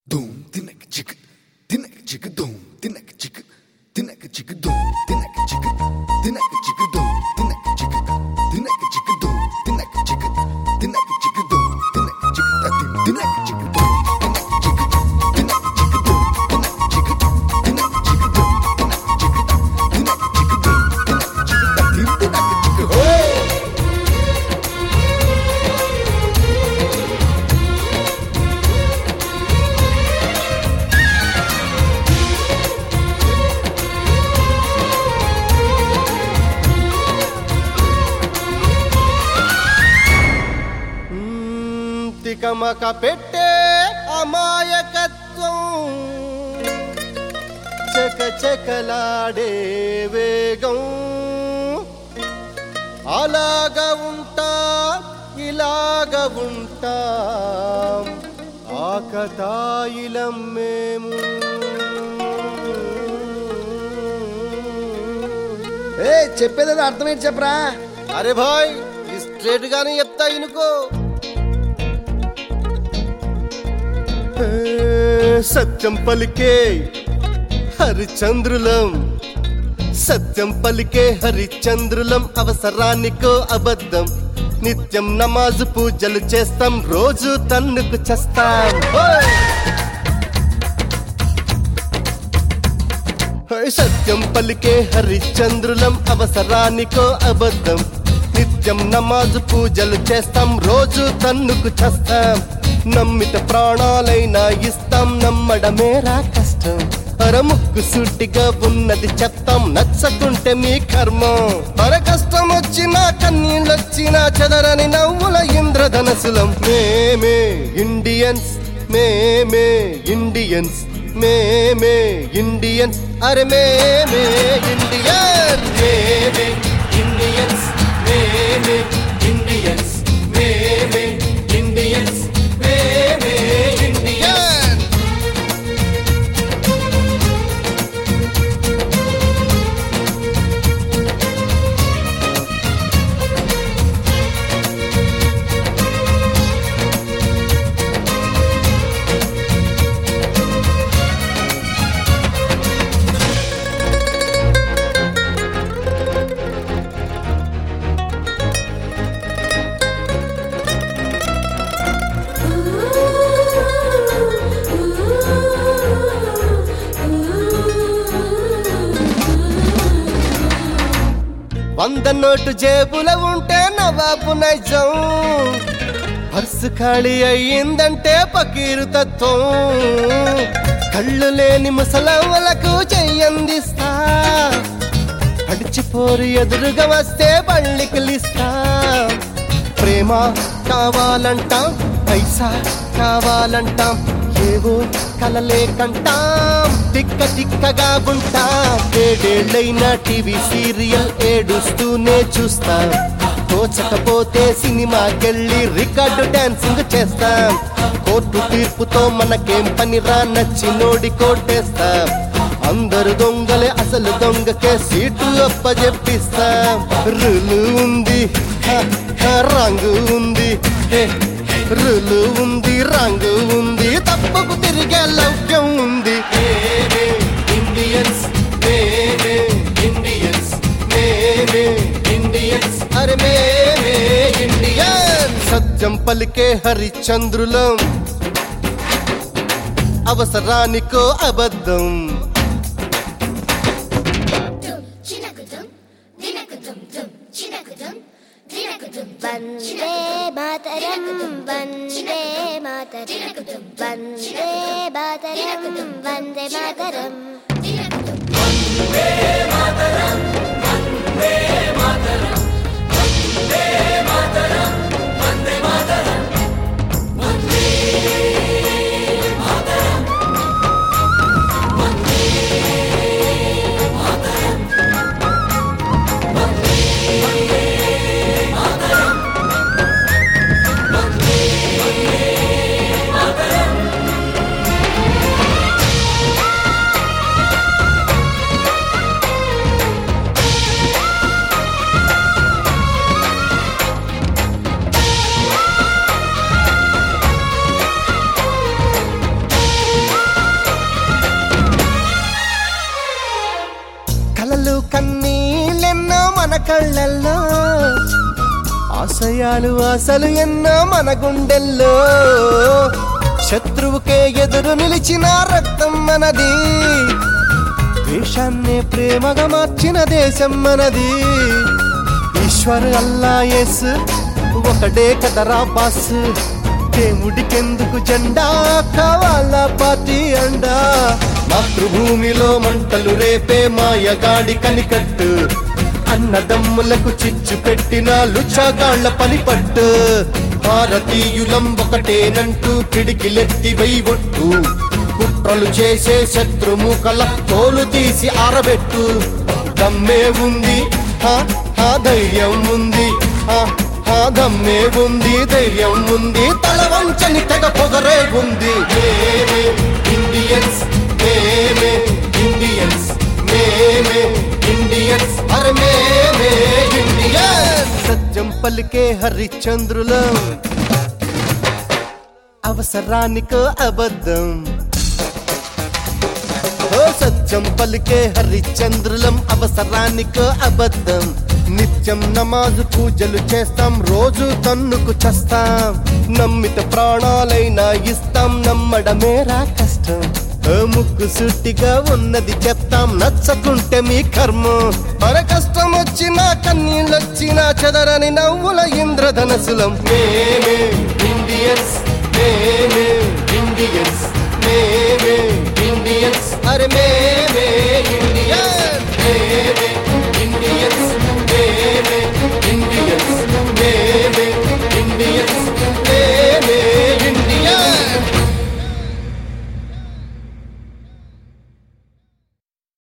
Doom, tinek chick, tinek chick, doom, tinek chick, tinek chick, doom, tinek chick, tinek chick, doom, tinek chick, tinek chick, doom, tinek chick, tinek chick, doom, tinek chick, tatim, tinek chick, doom, tinek chick, tinek chick, doom, tinek chick, tinek chick, doom, tinek chick, tinek chick, doom, tinek chick, tatim, tinek chick, hey! మ్మ్, తికమక పెట్టే అమాయకత్వం చక చకలాడే వేగం అలాగా ఉంటా ఇలాగ ఉంటా ఆకతాయిలం మేము ఏ చెప్పేది అర్థమేంటి చెప్పరా అరే భాయ్ ఈ స్ట్రేట్ గానే చెప్తా ఇనుకో ఏ, సత్యం పలికే హరిచంద్రులం సత్యం పలికే హరిచంద్రులం అవసరానికో అబద్ధం నిత్యం నమాజు పూజలు చేస్తాం రోజు తన్నుకు చేస్తాం ఓయ్! హై సత్యం పలికే హరిచంద్రులం అవసరానికో అబద్ధం నిత్యం నమాజు పూజలు చేస్తాం రోజు తన్నుకు చేస్తాం నమ్మిత ప్రాణాలైనా ఇస్తాం నమ్మడమేరా కష్టం అరముక్కు సూటిగా ఉన్నది చెప్తాం నచ్చకుంటే మీ కర్మం అర కష్టం వచ్చినా కన్నీళ్ళొచ్చినా చెదరని నవ్వుల ఇంద్రధనసులం మేమే ఇండియన్స్ మేమే ఇండియన్స్ మేమే ఇండియన్స్ అరే మేమే ఇండియన్ మేమే ఇండియన్స్ మేమే ఇండియన్స్ మేమే ఇండియన్స్ మేమే ఇండియన్ వంద నోటు జేబుల ఉంటే నవాబు నైజం పర్సు ఖాళీ అయ్యిందంటే పకీరు తత్వం కళ్ళు లేని ముసలవ్వలకు చెయ్యందిస్తా పడిచిపోరు ఎదురుగా వస్తే పళ్ళికిలిస్తా ప్రేమ కావాలంటాం పైసా కావాలంటాం ఏవో కలలే కంటాం తిక్క తిక్కగా ఉంటాం ఏడేళ్ళైన టీవీ సీరియల్ ఏడుస్తూనే చూస్తాం తోచకపోతే సినిమాకెళ్ళి రికార్డు డాన్సింగ్ చేస్తాం కోర్టు తీర్పుతో మనకేం పనిరా నచ్చినోడి కోటేస్తాం అందరు దొంగలే అసలు దొంగకే సీటు అప్పజెప్పిస్తాం రులు ఉంది హ, హ, రంగు ఉంది హే, రులు ఉంది రంగు ఉంది తప్పకు తిరిగే లౌక్యం ఉంది మేమే ఇండియన్స్ మేమే ఇండియన్స్ మేమే ఇండియన్స్ అరే మేమే ఇండియన్ సత్యం పలికే హరిచంద్రులం అవసరానికో అబద్ధం dum chinakadum dinakadum dum chinakadum dinakadum వందే మాతరం వందే మాతరం వందే మాతరం వందే మాతరం dinakadum కళ్ళల్లో ఆశయాలు ఆశలు ఎన్నో మన గుండెల్లో శత్రువుకే ఎదురు నిలిచిన రక్తం మనది ద్వేషాన్నే ప్రేమగా మార్చిన దేశం మనది ఈశ్వర్ అల్లా ఎస్ ఒకడే కదరా బాస్ దేవుడికెందుకు జెండా కావాలా పార్టీ అండా మాతృభూమిలో మంటలు రేపే మాయగాడి కనికట్టు అన్నదమ్ములకు చిచ్చు పెట్టిన లుచాగాళ్ల పనిపట్టు భారతీయులం ఒకటేనంటూ పిడికిలెత్తి వైవొట్టు కుట్రలు చేసే శత్రుముఖల తోలు తీసి ఆరబెట్టు దమ్మే ఉంది హా, హా, ధైర్యం ఉంది హా, హా, దమ్మే ఉంది ధైర్యం ఉంది తల వంచని తెగ పొగరే ఉంది మేమే ఇండియన్స్ మేమే ఇండియన్స్ మేమే ఇండియన్స్ అరే మేమే ఇండియన్స్ సత్యం పలికే హరిచంద్రులం అవసరానికో అబద్ధం ఓ సత్యం పలికే హరిచంద్రులం అవసరానికో అబద్ధం నిత్యం నమాజు పూజలు చేస్తాం రోజు తన్నుకు చేస్తాం నమ్మిత ప్రాణాలైనా ఇస్తాం నమ్మడమేరా కష్టం ఓ ముక్కు సుట్టిగా ఉన్నది చెప్తాం నచ్చకుంటే మీ కర్మ పర కష్టం వచ్చినా కన్నీళ్ళొచ్చినా చెదరని నవ్వుల ఇంద్రధనసులం మేమే ఇండియన్స్ మేమే ఇండియన్స్